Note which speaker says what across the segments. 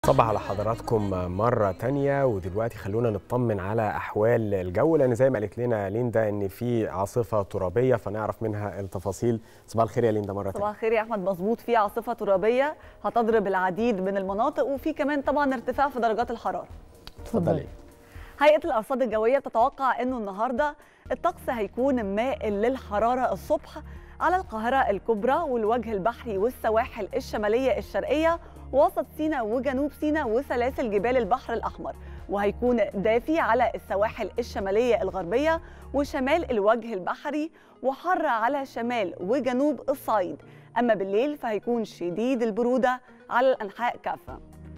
Speaker 1: صباح على حضراتكم مرة تانية ودلوقتي خلونا نطمن على أحوال الجو لأن زي ما قالت لنا ليندا إن في عاصفة ترابية فنعرف منها التفاصيل صباح الخير يا ليندا مرة
Speaker 2: صباح
Speaker 1: تانية
Speaker 2: الخير يا احمد مظبوط في عاصفه ترابيه هتضرب العديد من المناطق وفي كمان طبعا ارتفاع في درجات الحراره
Speaker 1: اتفضلي
Speaker 2: هيئه الارصاد الجويه بتتوقع انه النهارده الطقس هيكون مائل للحراره الصبح على القاهره الكبرى والوجه البحري والسواحل الشماليه الشرقيه وسط سيناء وجنوب سيناء وسلاسل جبال البحر الاحمر وهيكون دافي على السواحل الشماليه الغربيه وشمال الوجه البحري وحر على شمال وجنوب الصعيد اما بالليل فهيكون شديد البروده على الانحاء كافه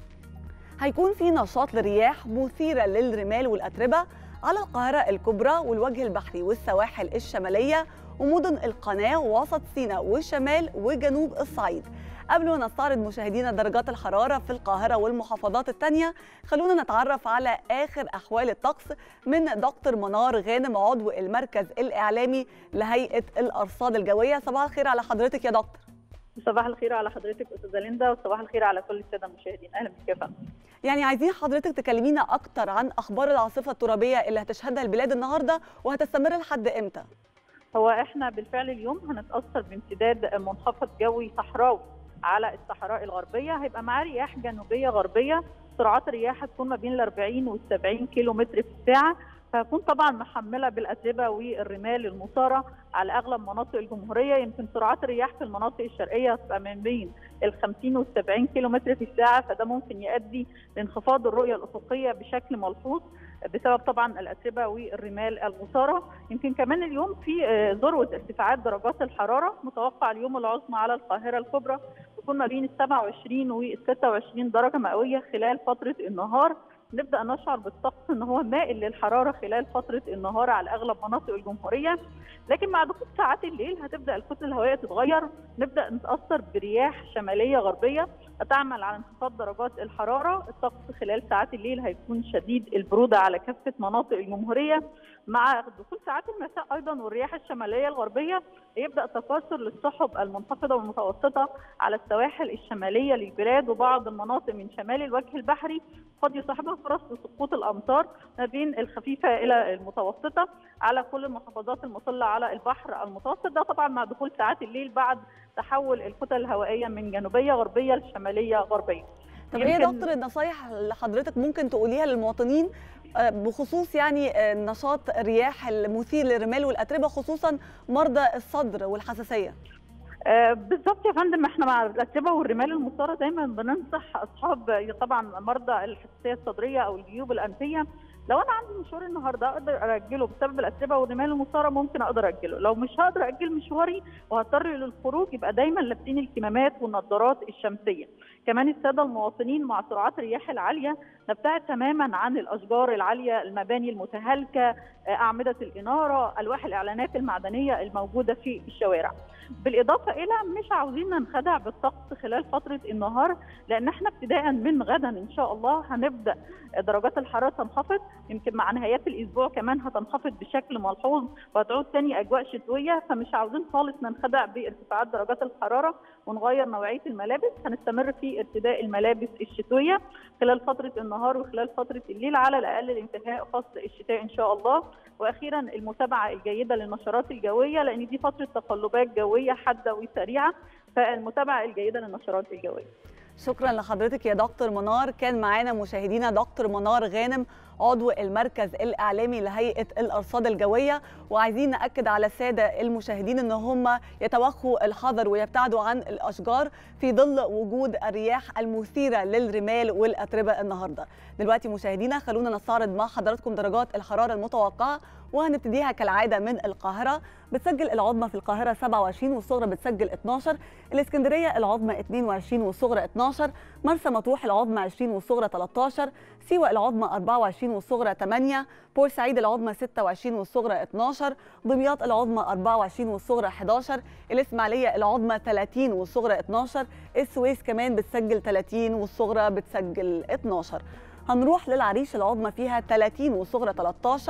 Speaker 2: هيكون في نشاط لرياح مثيرة للرمال والأتربة على القاهرة الكبرى والوجه البحري والسواحل الشمالية ومدن القناة ووسط سيناء والشمال وجنوب الصعيد قبل ما نستعرض مشاهدينا درجات الحرارة في القاهرة والمحافظات التانية خلونا نتعرف على آخر أحوال الطقس من دكتور منار غانم عضو المركز الإعلامي لهيئة الأرصاد الجوية صباح الخير على حضرتك يا دكتور
Speaker 3: صباح الخير على حضرتك استاذه ليندا وصباح الخير على كل الساده المشاهدين اهلا بك يا فندم
Speaker 2: يعني عايزين حضرتك تكلمينا اكتر عن اخبار العاصفه الترابيه اللي هتشهدها البلاد النهارده وهتستمر لحد امتى
Speaker 3: هو احنا بالفعل اليوم هنتاثر بامتداد منخفض جوي صحراوي على الصحراء الغربيه هيبقى معاه رياح جنوبيه غربيه سرعات الرياح هتكون ما بين ال 40 وال 70 كيلو متر في الساعه فهتكون طبعا محمله بالاتربه والرمال المثاره على اغلب مناطق الجمهوريه يمكن سرعات الرياح في المناطق الشرقيه هتبقى من بين ال 50 وال 70 كيلو متر في الساعه فده ممكن يؤدي لانخفاض الرؤيه الافقيه بشكل ملحوظ بسبب طبعا الاتربه والرمال المثاره يمكن كمان اليوم في آه، ذروه ارتفاعات درجات الحراره متوقع اليوم العظمى على القاهره الكبرى تكون ما بين ال 27 وال 26 درجه مئويه خلال فتره النهار نبدا نشعر بالطقس ان هو مائل للحراره خلال فتره النهار على اغلب مناطق الجمهوريه لكن مع دخول ساعات الليل هتبدا الكتله الهوائيه تتغير نبدا نتاثر برياح شماليه غربيه هتعمل على انخفاض درجات الحراره الطقس خلال ساعات الليل هيكون شديد البروده على كافه مناطق الجمهوريه مع دخول ساعات المساء ايضا والرياح الشماليه الغربيه يبدا تكاثر للسحب المنخفضه والمتوسطه على السواحل الشماليه للبلاد وبعض المناطق من شمال الوجه البحري قد يصاحبها فرص لسقوط الامطار ما بين الخفيفه الى المتوسطه على كل المحافظات المطله على البحر المتوسط ده طبعا مع دخول ساعات الليل بعد تحول الكتل الهوائيه من جنوبيه غربيه لشماليه غربيه
Speaker 2: طب ايه يا
Speaker 3: يمكن-
Speaker 2: دكتور النصايح اللي حضرتك ممكن تقوليها للمواطنين آه، بخصوص يعني آه، نشاط الرياح المثير للرمال والاتربه خصوصا مرضى الصدر والحساسيه
Speaker 3: آه، بالظبط يا فندم احنا مع الاتربه والرمال المثاره دايما بننصح اصحاب طبعا مرضى الحساسيه الصدريه او الجيوب الانفيه لو انا عندي مشوار النهارده اقدر اجله بسبب الاتربه والرمال المثاره ممكن اقدر اجله لو مش هقدر اجل مشواري وهضطر للخروج يبقى دايما لابسين الكمامات والنظارات الشمسيه كمان الساده المواطنين مع سرعات الرياح العاليه نبتعد تماما عن الاشجار العاليه المباني المتهالكه آه، اعمده الاناره الواح الاعلانات المعدنيه الموجوده في الشوارع بالاضافه الى مش عاوزين ننخدع بالطقس خلال فتره النهار لان احنا ابتداء من غدا ان شاء الله هنبدا درجات الحراره تنخفض يمكن مع نهايات الاسبوع كمان هتنخفض بشكل ملحوظ وهتعود تاني اجواء شتويه فمش عاوزين خالص ننخدع بارتفاعات درجات الحراره ونغير نوعيه الملابس هنستمر في ارتداء الملابس الشتويه خلال فتره النهار وخلال فتره الليل على الاقل لانتهاء فصل الشتاء ان شاء الله واخيرا المتابعه الجيده للنشرات الجويه لان دي فتره تقلبات جويه حاده وسريعه فالمتابعه الجيده للنشرات الجويه
Speaker 2: شكرا لحضرتك يا دكتور منار كان معانا مشاهدينا دكتور منار غانم عضو المركز الاعلامي لهيئه الارصاد الجويه وعايزين ناكد على الساده المشاهدين ان هم يتوخوا الحذر ويبتعدوا عن الاشجار في ظل وجود الرياح المثيره للرمال والاتربه النهارده دلوقتي مشاهدينا خلونا نستعرض مع حضراتكم درجات الحراره المتوقعه وهنبتديها كالعاده من القاهره بتسجل العظمى في القاهره 27 والصغرى بتسجل 12 الاسكندريه العظمى 22 والصغرى 12 مرسى مطروح العظمى 20 والصغرى 13 سيوة العظمى 24 والصغرى 8 بورسعيد العظمى 26 والصغرى 12 دمياط العظمى 24 والصغرى 11 الإسماعيلية العظمى 30 والصغرى 12 السويس كمان بتسجل 30 والصغرى بتسجل 12 هنروح للعريش العظمى فيها 30 والصغرى 13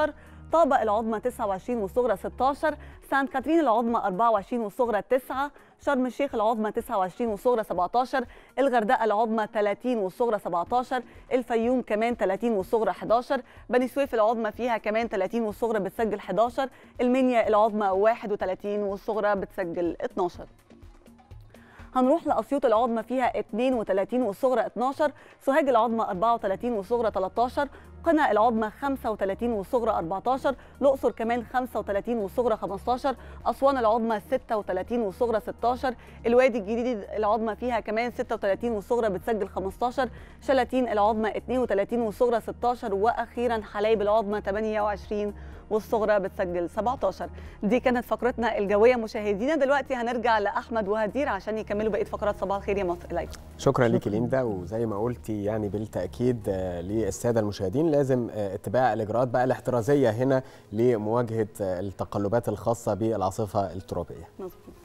Speaker 2: طابة العظمى 29 والصغرى 16 سانت كاترين العظمى 24 والصغرى 9 شرم الشيخ العظمى 29 والصغرى 17 الغردقة العظمى 30 والصغرى 17 الفيوم كمان 30 والصغرى 11 بني سويف العظمى فيها كمان 30 والصغرى بتسجل 11 المنيا العظمى 31 والصغرى بتسجل 12 هنروح لاسيوط العظمى فيها 32 والصغرى 12 سوهاج العظمى 34 والصغرى 13 قنا العظمى 35 والصغرى 14 الاقصر كمان 35 والصغرى 15 اسوان العظمى 36 والصغرى 16 الوادي الجديد العظمى فيها كمان 36 والصغرى بتسجل 15 شلاتين العظمى 32 والصغرى 16 واخيرا حلايب العظمى 28 والصغرى بتسجل 17 دي كانت فقرتنا الجويه مشاهدينا دلوقتي هنرجع لاحمد وهدير عشان يكملوا بقيه فقرات صباح الخير يا مصر اليكم
Speaker 1: شكرا ليكي ليندا وزي ما قلتي يعني بالتاكيد للساده المشاهدين لازم اتباع الاجراءات بقى الاحترازيه هنا لمواجهه التقلبات الخاصه بالعاصفه الترابيه
Speaker 2: مظبوط